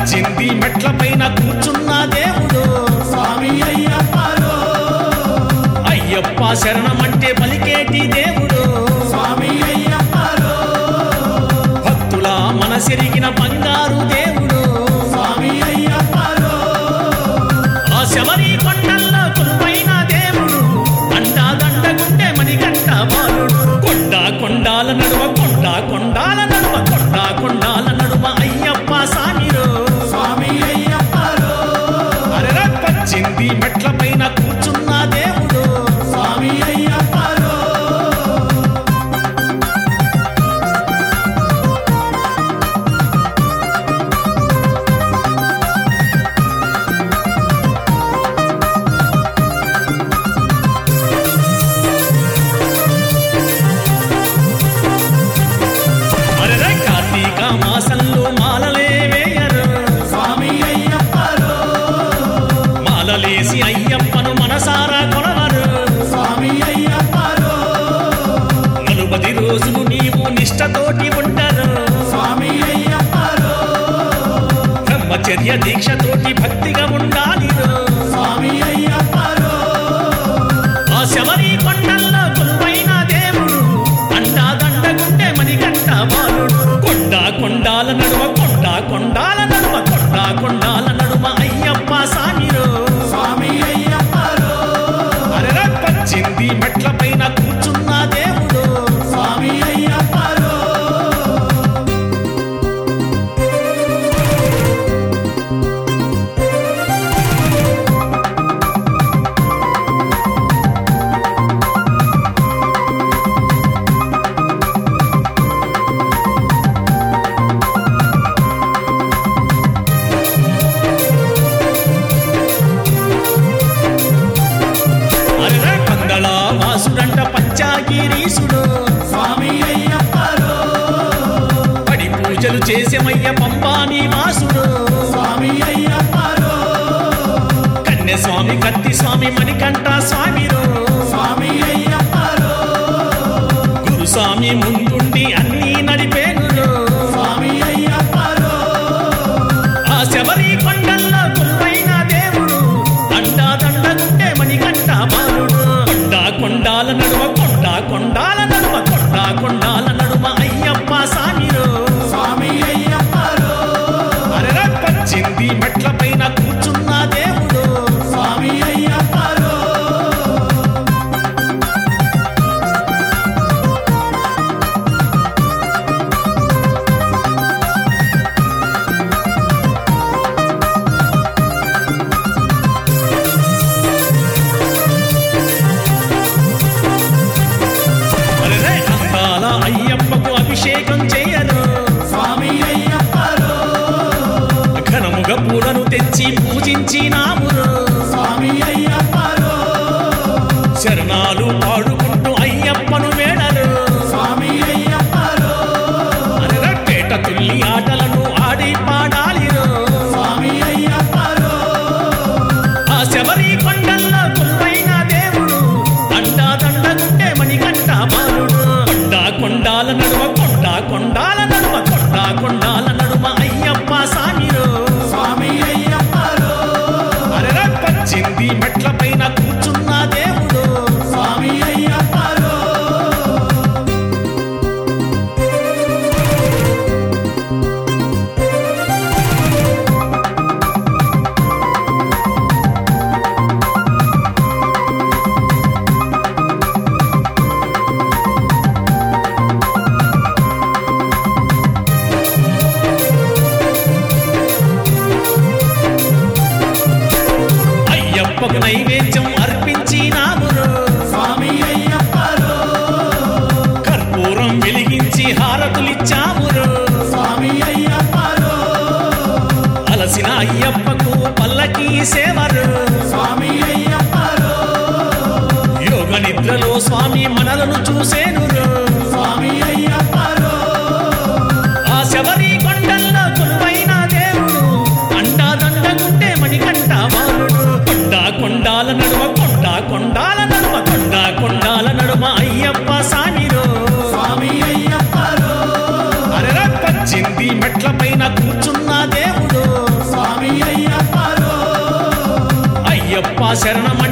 పచ్చింది మెట్ల పైన కూర్చున్న దేవుడు స్వామి అయ్యప్పలో అయ్యప్ప శరణమంటే పలికేటి దేవుడు స్వామి అయ్యప్పలో భక్తుల మనసెరిగిన బంగారు దేవుడు స్వామి అయ్యప్పలో ఆ శబరి కొండల్లో కొలువైన దేవుడు అండా దండగుండే మణికంఠ బాలుడు కొండ కొండాల నడుమ కొండ కొండాల నడుమ కొండ కొండాల నడుమ అయ్యప్ప సామిరో స్వామి అయ్యప్పలో అరెర పచ్చింది మెట్ల పైన కూర్చున్న దేవుడు స్వామి అయ్యప్పలో అరెర కార్తీక మాసంలో మాలలే వేయరు స్వామి అయ్యప్పలో మాలలేసి అయ్యప్పను మనసారా కొలవరు స్వామి అయ్యప్పలో నలుబది రోజులు నీవు నిష్టతోటి ఉండరు స్వామి అయ్యప్పలో బ్రహ్మచర్య దీక్షతోటి భక్తిగా ఉండాలి స్వామి అయ్యప్పలో ఆ శబరి కొండల్లో కొలువైన దేవుడు అండా దండగుండే మణికంఠ బాలుడు కొండ కొండాల నడుమ కొండ కొండాల నడుమ కొండ కొండాల నడుమ అయ్యప్ప సామిరో స్వామి అయ్యప్పలో అరెర పచ్చింది మెట్ల పైన కూర్చున్న దేవుడు స్వామి అయ్యప్పలో అరెర పందళ వాసుడంట పంచాగిరీసుడు స్వామి అయ్యప్పలో పడి పూజలు చేసేమయ్య పంపాని వాసుడు స్వామి అయ్యప్పలో కన్య స్వామి కత్తి స్వామి మణికంఠ స్వామిరో స్వామి అయ్యప్పలో గురుస్వామి ముందుండి అన్నీ నడిపేనులో స్వామి అయ్యప్పలో ఆ శబరి కొండల్లో కొలువైన దేవుడు అండా దండగుంటే మణికంఠ బాలుడు కొండ కొండాల నడుమ కొండ కొండాల నడుమ కొండ కొండాల నడుమ అయ్యప్ప సామిరో స్వామి అయ్యప్పలో అరెర పచ్చింది మెట్ల పైన కూర్చున్న దేవుడు స్వామి అయ్యప్పలో అరెరే అందాల అయ్యప్పకు అభిషేకం చేయరు స్వామి అయ్యప్పలో ఘనముగ పూలను తెచ్చి పూజించినామురు స్వామి అయ్యప్పలో శరణాలు పాడుకుంటూ అయ్యప్పను వేడరు స్వామి అయ్యప్పలో అరరపేట తుల్లి ఆటలను ఆడి పాడాలిరు స్వామి అయ్యప్పలో ఆ శబరి కొండల్లో కొలువైన దేవుడు అండా దండగుంటే మణికంఠ బాలుడు కొండ కొండాల నడుమ కొండ కొండాల నడుమ కొండ కొండాల నడుమ అయ్యప్ప సామిరు స్వామి అయ్యప్పలో అరెర పచ్చింది మెట్ల పైన కూర్చున్న దేవుడు స్వామి అయ్యప్పలో అయ్యప్పకు నైవేద్యం అర్పించినామురు స్వామి అయ్యప్పలో కర్పూరం వెలిగించి హారతులిచ్చామురు స్వామి అయ్యప్పలో అలసిన అయ్యప్పకు పల్లకి సేవరు స్వామి అయ్యప్పలో యోగ నిద్రలో స్వామి మనలను చూసేను స్వామి అయ్యప్పలో ఆ శబరి కొండల్లో కొలువైన దేవుడు అండా దండగుంటే మణికంఠ బాలుడు కొండ కొండాల నడుమ కొండ కొండాల నడుమ కొండ కొండాల నడుమ అయ్యప్ప సామిరో స్వామి అయ్యప్పలో అరెర పచ్చింది మెట్ల పైన కూర్చున్న దేవుడు శరణమయ్యప్ప